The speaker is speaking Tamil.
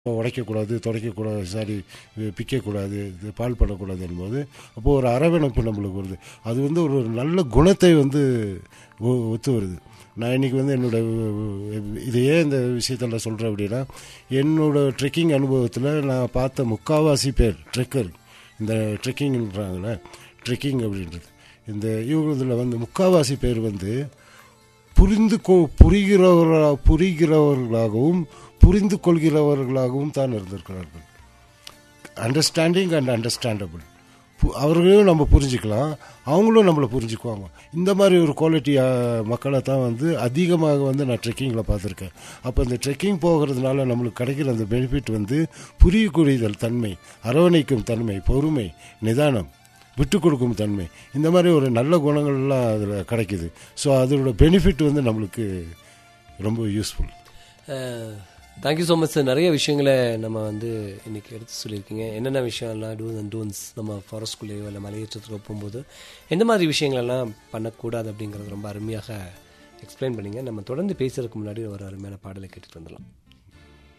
உடைக்கக்கூடாது துடைக்கக்கூடாது சாரி பிக்கக்கூடாது இது பால் பண்ணக்கூடாது என்பது அப்போது ஒரு அரவணைப்பு நம்மளுக்கு வருது அது வந்து ஒரு நல்ல குணத்தை வந்து ஒ- ஒத்து வருது நான் இன்றைக்கி வந்து என்னோட இது ஏன் இந்த விஷயத்தில் நான் சொல்கிறேன் அப்படின்னா என்னோட ட்ரெக்கிங் அனுபவத்தில் நான் பார்த்த முக்காவாசி பேர் ட்ரெக்கர் இந்த ட்ரெக்கிங்ன்றாங்களே ட்ரெக்கிங் அப்படின்றது இந்த இவங்களதில் வந்து முக்காவாசி பேர் வந்து புரிந்து கொ புரிகிறவர்களா புரிகிறவர்களாகவும் புரிந்து கொள்கிறவர்களாகவும் தான் இருந்திருக்கிறார்கள் அண்டர்ஸ்டாண்டிங் அண்ட் அண்டர்ஸ்டாண்டபிள் அவர்களையும் நம்ம புரிஞ்சுக்கலாம் அவங்களும் நம்மளை புரிஞ்சுக்குவாங்க இந்த மாதிரி ஒரு குவாலிட்டி மக்களை தான் வந்து அதிகமாக வந்து நான் ட்ரெக்கிங்கில் பார்த்துருக்கேன் அப்போ இந்த ட்ரெக்கிங் போகிறதுனால நம்மளுக்கு கிடைக்கிற அந்த பெனிஃபிட் வந்து புரியக்கூடியதல் தன்மை அரவணைக்கும் தன்மை பொறுமை நிதானம் விட்டு கொடுக்கும் தன்மை இந்த மாதிரி ஒரு நல்ல குணங்கள்லாம் அதில் கிடைக்குது ஸோ அதோட பெனிஃபிட் வந்து நம்மளுக்கு ரொம்ப useful thank you so much sir நிறைய விஷயங்களை நம்ம வந்து இன்னைக்கு எடுத்து சொல்லியிருக்கீங்க என்னென்ன விஷயம்லாம் டூஸ் அண்ட் டூன்ஸ் நம்ம ஃபாரஸ்ட்குள்ளேயோ இல்லை மலையேற்றத்துக்கோ போகும்போது எந்த மாதிரி விஷயங்களெல்லாம் பண்ணக்கூடாது அப்படிங்கிறது ரொம்ப அருமையாக எக்ஸ்பிளைன் பண்ணீங்க நம்ம தொடர்ந்து பேசுறதுக்கு முன்னாடி ஒரு அருமையான பாடலை கேட்டுட்டு வந்துடலாம்